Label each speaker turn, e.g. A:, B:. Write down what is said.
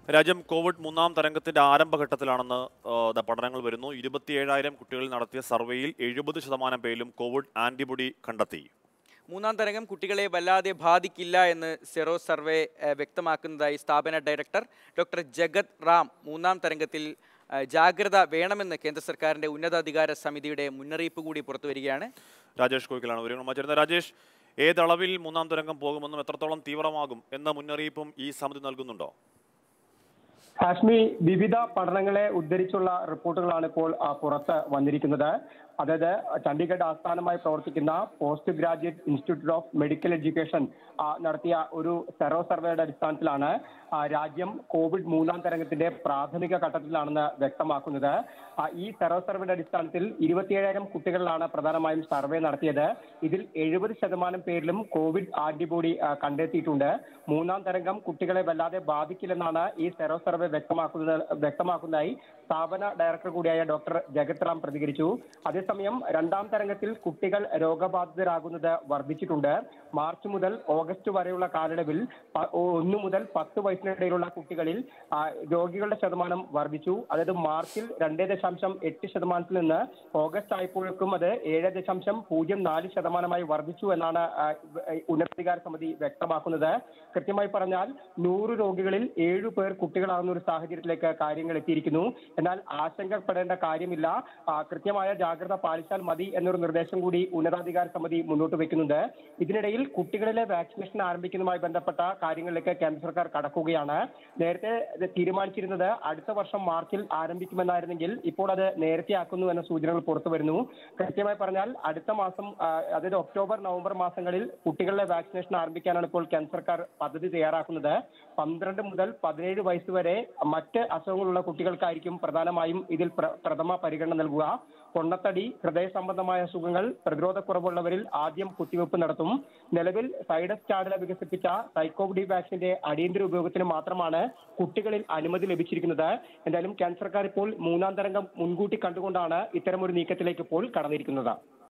A: രാജ്യം കോവിഡ് മൂന്നാം തരംഗത്തിന്റെ ആരംഭഘട്ടത്തിലാണെന്ന് ആ, ദാ പഠനങ്ങൾ വരുന്നു ഇരുപത്തിയേഴായിരം കുട്ടികളിൽ നടത്തിയ സർവേയിൽ എഴുപത് ശതമാനം പേരിലും കോവിഡ് ആന്റിബോഡി കണ്ടെത്തി
B: മൂന്നാം തരംഗം കുട്ടികളെ വല്ലാതെ ബാധിക്കില്ല എന്ന് സെറോ സർവേ ഏഹ്, വ്യക്തമാക്കുന്നതായി സ്ഥാപന ഡയറക്ടർ ഡോക്ടർ ജഗത് റാം മൂന്നാം തരംഗത്തിൽ ഏഹ്, ജാഗ്രത വേണമെന്ന് കേന്ദ്ര സർക്കാരിന്റെ ഉന്നതാധികാര സമിതിയുടെ മുന്നറിയിപ്പ് കൂടി പുറത്തു വരികയാണ്
A: രാജേഷ് കോയിക്കലാണ് വിവരങ്ങളുമായി ചേരുന്നത് രാജേഷ് ഏതളവിൽ മൂന്നാം തരംഗം പോകുമെന്നും എത്രത്തോളം തീവ്രമാകും എന്ന മുന്നറിയിപ്പും ഈ സമിതി നൽകുന്നുണ്ടോ
C: ഹാഷ്മി വിവിധ പഠനങ്ങളെ ഉദ്ധരിച്ചുള്ള റിപ്പോർട്ടുകളാണ് ഇപ്പോൾ ആ, പുറത്ത് വന്നിരിക്കുന്നത് അതായത് ചണ്ഡീഗഡ് ആസ്ഥാനമായി പ്രവർത്തിക്കുന്ന post graduate institute of medical education ആ, നടത്തിയ ഒരു സെറോ സർവേയുടെ അടിസ്ഥാനത്തിലാണ് ആ, രാജ്യം കോവിഡ് മൂന്നാം തരംഗത്തിന്റെ പ്രാഥമിക ഘട്ടത്തിലാണെന്ന് വ്യക്തമാക്കുന്നത് ആ, ഈ സെറോ സർവേയുടെ അടിസ്ഥാനത്തിൽ ഇരുപത്തിയേഴായിരം കുട്ടികളിലാണ് പ്രധാനമായും സർവേ നടത്തിയത് ഇതിൽ എഴുപത് ശതമാനം പേരിലും കോവിഡ് ആന്റിബോഡി ആ, കണ്ടെത്തിയിട്ടുണ്ട് മൂന്നാം തരംഗം കുട്ടികളെ വല്ലാതെ ബാധിക്കില്ലെന്നാണ് ഈ സെറോ സർവേ വ്യക്തമാക്കുന്നത് വ്യക്തമാക്കുന്നതായി സ്ഥാപന ഡയറക്ടർ കൂടിയായ ഡോക്ടർ ജഗത് റാം പ്രതികരിച്ചു അതേസമയം രണ്ടാം തരംഗത്തിൽ കുട്ടികൾ രോഗബാധിതരാകുന്നത് വർദ്ധിച്ചിട്ടുണ്ട് മാർച്ച് മുതൽ ഓഗസ്റ്റ് വരെയുള്ള കാലയളവിൽ പ- ഒന്ന് മുതൽ പത്ത് വയസ്സിനിടയിലുള്ള കുട്ടികളിൽ ആ, രോഗികളുടെ ശതമാനം വർദ്ധിച്ചു അതായത് മാർച്ചിൽ രണ്ടേ ദശാംശം എട്ട് ശതമാനത്തിൽ നിന്ന് ഓഗസ്റ്റ് ആയപ്പോഴേക്കും അത് ഏഴ് ദശാംശം പൂജ്യം നാല് ശതമാനമായി വർദ്ധിച്ചു എന്നാണ് ആ, ഉന്നതാധികാര സമിതി വ്യക്തമാക്കുന്നത് കൃത്യമായി പറഞ്ഞാൽ നൂറ് രോഗികളിൽ ഏഴു പേർ കുട്ടികളാകുന്ന ഒരു സാഹചര്യത്തിലേക്ക് കാര്യങ്ങൾ എത്തിയിരിക്കുന്നു എന്നാൽ ആശങ്കപ്പെടേണ്ട കാര്യമില്ല ആ, കൃത്യമായ ജാഗ്രത പാലിച്ചാൽ മതി എന്നൊരു നിർദ്ദേശം കൂടി ഉന്നതാധികാര സമിതി മുന്നോട്ട് വെക്കുന്നുണ്ട് ഇതിനിടയിൽ കുട്ടികളിലെ വാക്സിനേഷൻ ആരംഭിക്കുന്നതുമായി ബന്ധപ്പെട്ട കാര്യങ്ങളിലേക്ക് കേന്ദ്ര സർക്കാർ കടക്കുകയാണ് നേരത്തെ ഇത് തീരുമാനിച്ചിരുന്നത് അടുത്ത വർഷം മാർച്ചിൽ ആരംഭിക്കുമെന്നായിരുന്നെങ്കിൽ ഇപ്പോൾ അത് നേരത്തെ ആക്കുന്നു എന്ന സൂചനകൾ പുറത്തു വരുന്നു കൃത്യമായി പറഞ്ഞാൽ അടുത്ത മാസം ആ, അതായത് ഒക്ടോബർ നവംബർ മാസങ്ങളിൽ കുട്ടികളിലെ വാക്സിനേഷൻ ആരംഭിക്കാനാണ് ഇപ്പോൾ കേന്ദ്ര സർക്കാർ പദ്ധതി തയ്യാറാക്കുന്നത് പന്ത്രണ്ട് മുതൽ പതിനേഴ് വയസ്സ് വരെ മറ്റ് അസുഖങ്ങളുള്ള കുട്ടികൾക്കായിരിക്കും പ്രധാനമായും ഇതിൽ പ്ര- പ്രഥമ പരിഗണന നൽകുക പൊണ്ണത്തടി ഹൃദയ സംബന്ധമായ അസുഖങ്ങൾ പ്രതിരോധക്കുറവുള്ളവരിൽ ആദ്യം കുത്തിവെപ്പ് നടത്തും നിലവിൽ സൈഡസ് ചാടല വികസിപ്പിച്ച സൈക്കോബ് വാക്സിന്റെ അടിയന്തര ഉപയോഗത്തിന് മാത്രമാണ് കുട്ടികളിൽ അനുമതി ലഭിച്ചിരിക്കുന്നത് എന്തായാലും കേന്ദ്ര സർക്കാർ ഇപ്പോൾ മൂന്നാം തരംഗം മുൻകൂട്ടി കണ്ടുകൊണ്ടാണ് ഇത്തരമൊരു നീക്കത്തിലേക്ക് ഇപ്പോൾ കടന്നിരിക്കുന്നത്